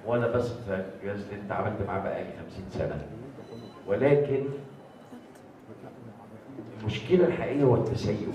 وانا بثق في الجهاز اللي انت عملت معاه بقالي 50 سنه ولكن المشكله الحقيقيه هو التسيب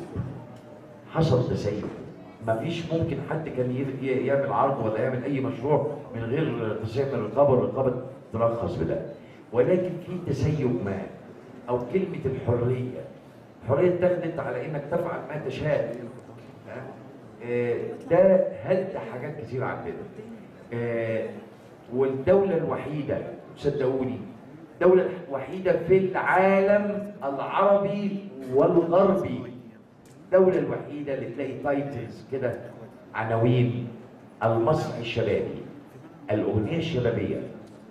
حصل تسيب مفيش ممكن حد كان ي- ي- يعمل عرض ولا يعمل اي مشروع من غير تسيب من الرقابه والرقابه ترخص بده ولكن في تسيب ما او كلمه الحريه الحريه اتخذت على انك تفعل ما تشاء ها؟ آه، ده هد حاجات كتير عندنا آه، والدولة الوحيدة صدقوني الدولة الوحيدة في العالم العربي والغربي الدولة الوحيدة اللي تلاقي تايتلز كده عناوين المسرح الشبابي الأغنية الشبابية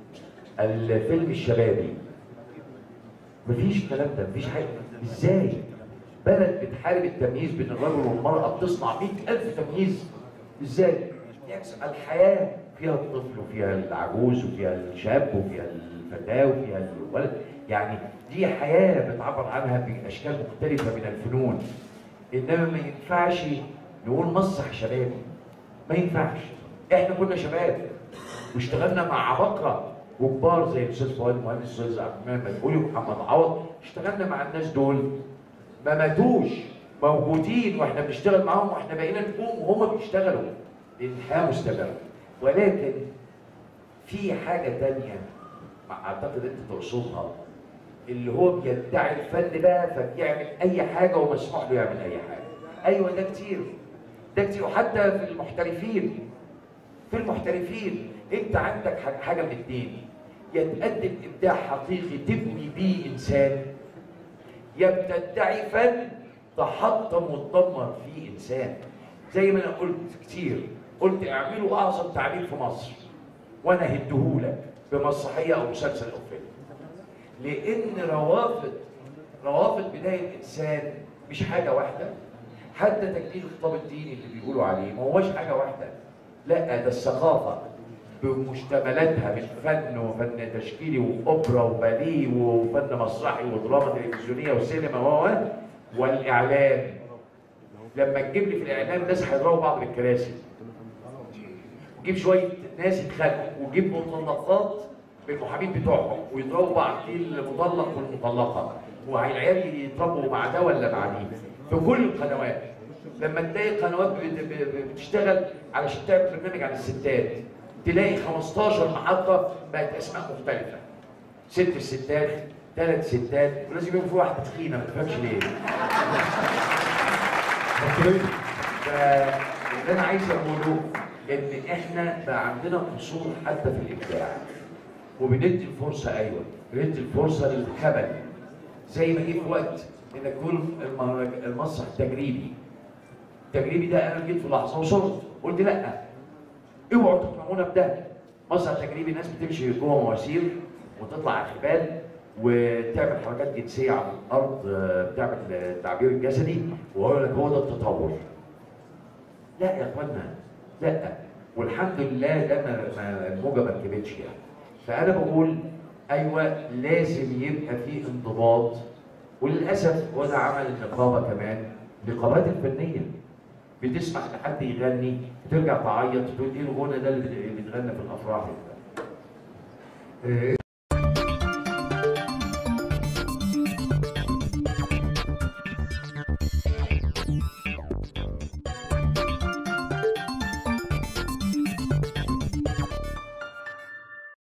الفيلم الشبابي مفيش الكلام ده مفيش حاجة ازاي بلد بتحارب التمييز بين الرجل والمرأة بتصنع مئة ألف تمييز ازاي بالعكس الحياة فيها الطفل وفيها العجوز وفيها الشاب وفيها الفتاة وفيها الولد يعني دي حياة بتعبر عنها بأشكال مختلفة من الفنون إنما ما ينفعش نقول مسرح شبابي ما ينفعش احنا كنا شباب واشتغلنا مع عباقرة وكبار زي الاستاذ فؤاد المهندس الاستاذ عبد المنعم مدبولي ومحمد عوض اشتغلنا مع الناس دول ما ماتوش موجودين واحنا بنشتغل معاهم واحنا بقينا نقوم وهم بيشتغلوا لان الحياه مستمره ولكن في حاجه تانية اعتقد انت تقصدها اللي هو بيدعي الفن بقى فبيعمل اي حاجه ومسموح له يعمل اي حاجه ايوه ده كتير ده كتير وحتى في المحترفين في المحترفين انت عندك ح- حاجه من اتنين يا تقدم ابداع حقيقي تبني بيه انسان يا بتدعي فن تحطم وتدمر فيه انسان زي ما انا قلت كتير قلت اعملوا اعظم تعبير في مصر وانا هديهولك بمسرحيه او مسلسل او فيلم لان روافد روافد بدايه الانسان مش حاجه واحده حتى تجديد الخطاب الديني اللي بيقولوا عليه ما هوش حاجه واحده لا ده الثقافه بمشتملاتها من فن وفن تشكيلي واوبرا وباليه وفن مسرحي ودراما تلفزيونيه وسينما و والاعلام لما تجيب لي في الاعلام ناس هيضربوا بعض بالكراسي وجيب شويه ناس يتخانقوا وجيب مطلقات بالمحامين بتوعهم ويضربوا بعض دي المطلق والمطلقه والعيال يضربوا مع ده ولا مع دي في كل القنوات لما تلاقي قنوات بت- ب- بتشتغل علشان تعمل برنامج عن الستات تلاقي 15 محطه بقت اسماء مختلفه ست الستات ثلاث ستات ولازم يكون في واحده تخينه ما تفهمش ليه فاللي انا عايز اقوله ان احنا بقى عندنا قصور حتى في الابداع وبندي الفرصه ايوه بندي الفرصه للخبل زي ما جه في وقت انك تقول المهرج- المسرح التجريبي التجريبي ده انا جيت في لحظه وصرت قلت لا اوعوا تقنعونا بده مسرح تجريبي ناس بتمشي جوه مواسير وتطلع على الجبال وتعمل حركات جنسيه على الارض آه، بتعمل التعبير الجسدي ويقول لك هو ده التطور لا يا اخوانا لا والحمد لله ده ما ما- الموجه ما ركبتش يعني فانا بقول ايوه لازم يبقى في انضباط وللاسف وده عمل النقابه كمان النقابات الفنيه بتسمح لحد يغني ترجع تعيط تقول ايه الغنى ده اللي بيتغنى في الافراح آه،